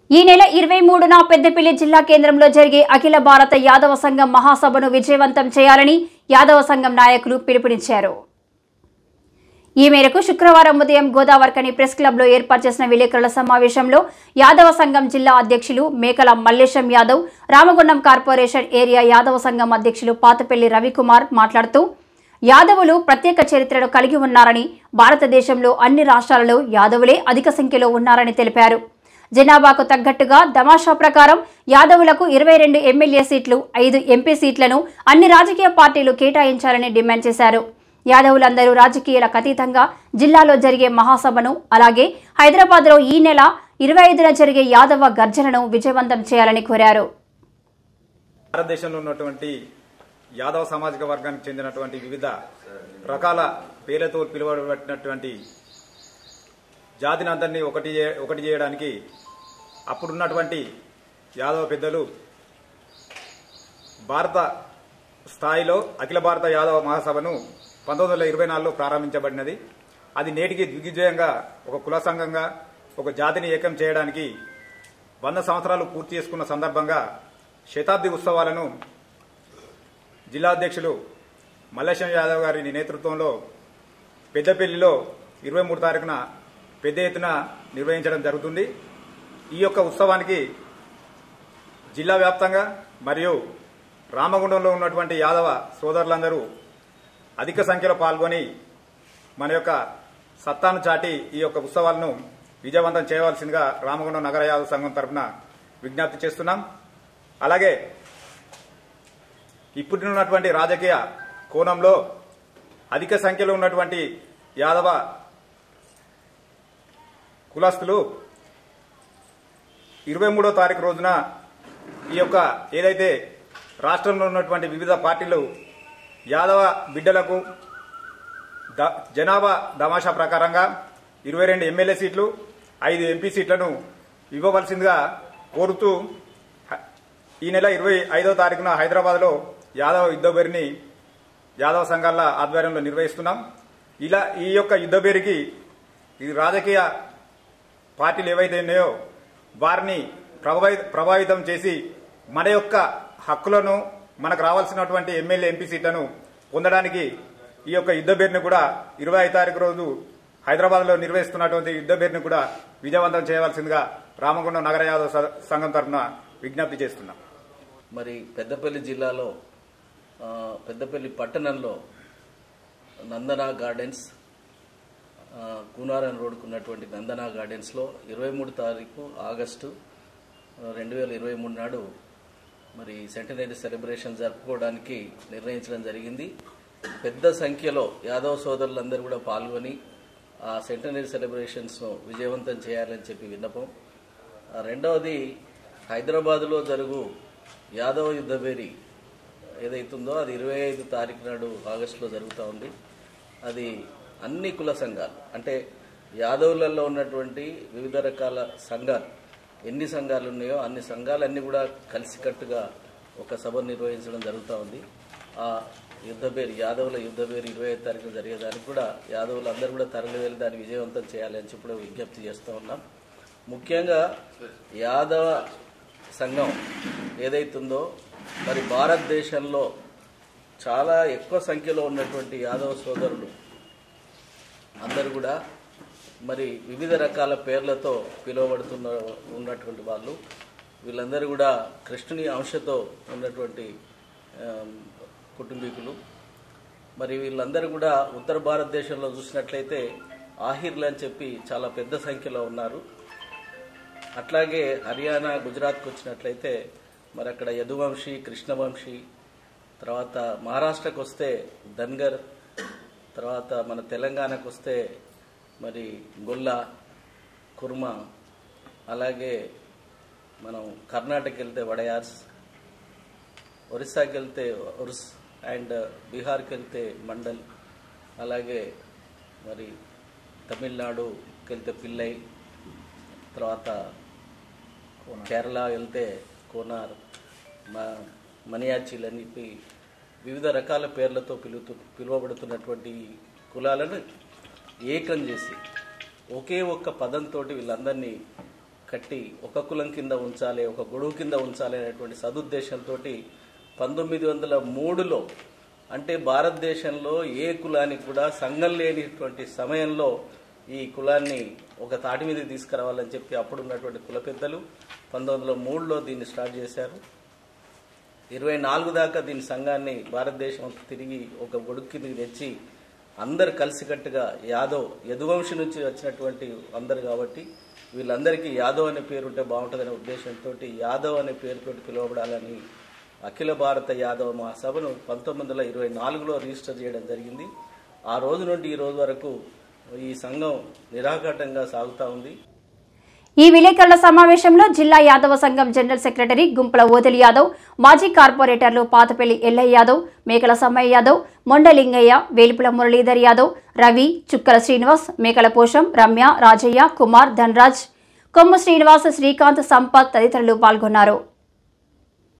ఈ నెల ఇరవై మూడున పెద్దపల్లి జిల్లా కేంద్రంలో జరిగే అఖిల భారత యాదవ సంఘం మహాసభను విజయవంతం చేయాలని యాదవ సంఘం నాయకులు పిలుపునిచ్చారు ఈ మేరకు శుక్రవారం ఉదయం గోదావరికని ప్రెస్ క్లబ్లో ఏర్పాటు చేసిన విలేకరుల సమావేశంలో యాదవ సంఘం జిల్లా అధ్యక్షులు మేకల మల్లేశం యాదవ్ రామగుండం కార్పొరేషన్ ఏరియా యాదవ సంఘం అధ్యక్షులు పాతపల్లి రవికుమార్ మాట్లాడుతూ యాదవులు ప్రత్యేక చరిత్రను కలిగి ఉన్నారని భారతదేశంలో అన్ని రాష్ట్రాలలో యాదవులే అధిక సంఖ్యలో ఉన్నారని తెలిపారు జనాభాకు తగ్గట్టుగా దమాషా ప్రకారం యాదవులకు ఇరవై రెండు ఎమ్మెల్యే సీట్లు ఐదు ఎంపీ సీట్లను అన్ని రాజకీయ పార్టీలు కేటాయించాలని డిమాండ్ చేశారు యాదవులందరూ రాజకీయాలకు అతీతంగా జిల్లాలో జరిగే మహాసభను అలాగే హైదరాబాద్లో ఈ నెల ఇరవై ఐదున జరిగే యాదవ గర్జనను విజయవంతం చేయాలని కోరారు భారతదేశంలో ఉన్నటువంటి యాదవ సామాజిక వర్గానికి చెందినటువంటి వివిధ రకాల పేర్లతో పిలువబడినటువంటి జాతిని అందరినీ ఒకటి చే- ఒకటి చేయడానికి అప్పుడున్నటువంటి యాదవ పెద్దలు భారత స్థాయిలో అఖిల భారత యాదవ మహాసభను పంతొమ్మిది వందల ఇరవై నాలుగులో ప్రారంభించబడినది అది నేటికి దిగ్విజయంగా ఒక కుల సంఘంగా ఒక జాతిని ఏకం చేయడానికి వంద సంవత్సరాలు పూర్తి చేసుకున్న సందర్భంగా శతాబ్ది ఉత్సవాలను జిల్లా అధ్యక్షులు మల్లేశం యాదవ్ గారి నేతృత్వంలో పెద్దపల్లిలో ఇరవై మూడు తారీఖున పెద్ద ఎత్తున నిర్వహించడం జరుగుతుంది ఈ యొక్క ఉత్సవానికి జిల్లా వ్యాప్తంగా మరియు రామగుండంలో ఉన్నటువంటి యాదవ సోదరులందరూ అధిక సంఖ్యలో పాల్గొని మన యొక్క సత్తాను చాటి ఈ యొక్క ఉత్సవాలను విజయవంతం చేయవలసిందిగా రామగుండం నగర యాదవ సంఘం తరఫున విజ్ఞప్తి చేస్తున్నాం అలాగే ఇప్పుడున్నటువంటి రాజకీయ కోణంలో అధిక సంఖ్యలో ఉన్నటువంటి యాదవ కులస్తులు ఇరవై మూడో తారీఖు రోజున ఈ యొక్క ఏదైతే రాష్ట్రంలో ఉన్నటువంటి వివిధ పార్టీలు యాదవ బిడ్డలకు ద- జనాభా దమాషా ప్రకారంగా ఇరవై రెండు ఎమ్మెల్యే సీట్లు ఐదు ఎంపీ సీట్లను ఇవ్వవలసిందిగా కోరుతూ హ- ఈ నెల ఇరవై ఐదో తారీఖున హైదరాబాద్లో యాదవ యుద్ధబేరిని యాదవ సంఘాల ఆధ్వర్యంలో నిర్వహిస్తున్నాం ఇలా ఈ యొక్క యుద్ధబేరికి ఈ రాజకీయ పార్టీలు ఏవైతే ఉన్నాయో వారిని ప్రభావి- ప్రభావితం చేసి మన యొక్క హక్కులను మనకు రావాల్సినటువంటి ఎమ్మెల్యే ఎంపీ సీట్లను పొందడానికి ఈ యొక్క యుద్ధ బేర్ని కూడా ఇరవై ఐదు తారీఖు రోజు హైదరాబాద్ లో నిర్వహిస్తున్నటువంటి యుద్ధ బేర్ని కూడా విజయవంతం చేయవలసిందిగా రామగుండం నగర యాదవ స- సంఘం తరఫున విజ్ఞప్తి చేస్తున్నాం మరి పెద్దపల్లి జిల్లాలో ఆ, పెద్దపల్లి పట్టణంలో నందన గార్డెన్స్ ఆ, కూనారం రోడ్కు ఉన్నటువంటి నందన గార్డెన్స్లో ఇరవై మూడు తారీఖు ఆగస్టు రెండు వేల ఇరవై మూడు నాడు మరి సెంటనరీ సెలబ్రేషన్ జరుపుకోవడానికి నిర్ణయించడం జరిగింది పెద్ద సంఖ్యలో యాదవ సోదరులందరూ కూడా పాల్గొని ఆ సెంటనరీ సెలబ్రేషన్స్ను విజయవంతం చేయాలని చెప్పి విన్నపం ఆ, రెండవది హైదరాబాదులో జరుగు యాదవ యుద్ధబేరి ఏదైతుందో అది ఇరవై ఐదు తారీఖు నాడు ఆగస్టులో జరుగుతూ ఉంది అది అన్ని కుల సంఘాలు అంటే యాదవులలో ఉన్నటువంటి వివిధ రకాల సంఘాలు ఎన్ని సంఘాలు ఉన్నాయో అన్ని సంఘాలన్నీ కూడా కలిసికట్టుగా ఒక సభ నిర్వహించడం జరుగుతూ ఉంది ఆ యుద్ధబేరి యాదవుల యుద్ధబేరి ఇరవై ఐదు తారీఖున జరిగేదానికి కూడా యాదవులు అందరూ కూడా తరలి వెళ్ళి దాన్ని విజయవంతం చేయాలి అని చెప్పి కూడా విజ్ఞప్తి చేస్తూ ఉన్నాం ముఖ్యంగా యాదవ సంఘం ఏదైతుందో మరి భారతదేశంలో చాలా ఎక్కువ సంఖ్యలో ఉన్నటువంటి యాదవ సోదరులు అందరూ కూడా మరి వివిధ రకాల పేర్లతో పిలువబడుతున్న ఉన్నటువంటి వాళ్ళు వీళ్ళందరూ కూడా కృష్ణుని అంశతో ఉన్నటువంటి ఆమ్, కుటుంబీకులు మరి వీళ్ళందరూ కూడా ఉత్తర భారతదేశంలో చూసినట్లయితే ఆహిర్లు అని చెప్పి చాలా పెద్ద సంఖ్యలో ఉన్నారు అట్లాగే హర్యానా గుజరాత్కి వచ్చినట్లయితే మరి అక్కడ యదువంశీ కృష్ణవంశీ తర్వాత మహారాష్ట్రకు వస్తే ధన్గర్ తర్వాత మన తెలంగాణకు వస్తే మరి గొల్ల కుర్మ అలాగే మనం కర్ణాటక వెళ్తే వడయార్స్ ఒరిస్సాకి వెళ్తే ఒరిస్ అండ్ బీహార్కి వెళ్తే మండల్ అలాగే మరి తమిళనాడుకి వెళ్తే పిల్లై తర్వాత కేరళ వెళ్తే కోనార్ మ- మనియాచిల్ అని చెప్పి వివిధ రకాల పేర్లతో పిలుతు పిలువబడుతున్నటువంటి ఈ కులాలను ఏకం చేసి ఒకే ఒక్క పదంతో వీళ్ళందరినీ కట్టి ఒక కులం కింద ఉంచాలి ఒక గొడుగు కింద ఉంచాలి అనేటువంటి సదుద్దేశంతో పంతొమ్మిది వందల మూడులో అంటే భారతదేశంలో ఏ కులానికి కూడా సంఘం లేనిటువంటి సమయంలో ఈ కులాన్ని ఒక తాటి మీద తీసుకురావాలని చెప్పి అప్పుడు ఉన్నటువంటి కుల పెద్దలు పంతొమ్మిది వందల మూడులో దీన్ని స్టార్ట్ చేశారు ఇరవై నాలుగు దాకా దీని సంఘాన్ని భారతదేశం అంతా తిరిగి ఒక గొడుగు కిందకి తెచ్చి అందరు కలిసికట్టుగా యాదవ్ యదువంశి నుంచి వచ్చినటువంటి అందరు కాబట్టి వీళ్ళందరికీ యాదవ్ అనే పేరు ఉంటే బాగుంటుందనే ఉద్దేశంతో యాదవ్ అనే పేరుతోటి పిలువబడాలని అఖిల భారత యాదవ మహాసభను పంతొమ్మిది వందల ఇరవై నాలుగులో రిజిస్టర్ చేయడం జరిగింది ఆ రోజు నుండి ఈ రోజు వరకు ఈ సంఘం నిరాఘాటంగా సాగుతూ ఉంది ఈ విలేకరుల సమావేశంలో జిల్లా యాదవ సంఘం జనరల్ సెక్రటరీ గుంపుల ఓదెలి యాదవ్ మాజీ కార్పొరేటర్లు పాతపల్లి ఎల్లయ్య యాదవ్ మేకల సమ్మయ్య యాదవ్ మొండలింగయ్య వేలుపుల మురళీధర్ యాదవ్ రవి చుక్కల శ్రీనివాస్ మేకల పోషం రమ్య రాజయ్య కుమార్ ధనరాజ్ కొమ్ము శ్రీనివాస్ శ్రీకాంత్ సంపత్ తదితరులు పాల్గొన్నారు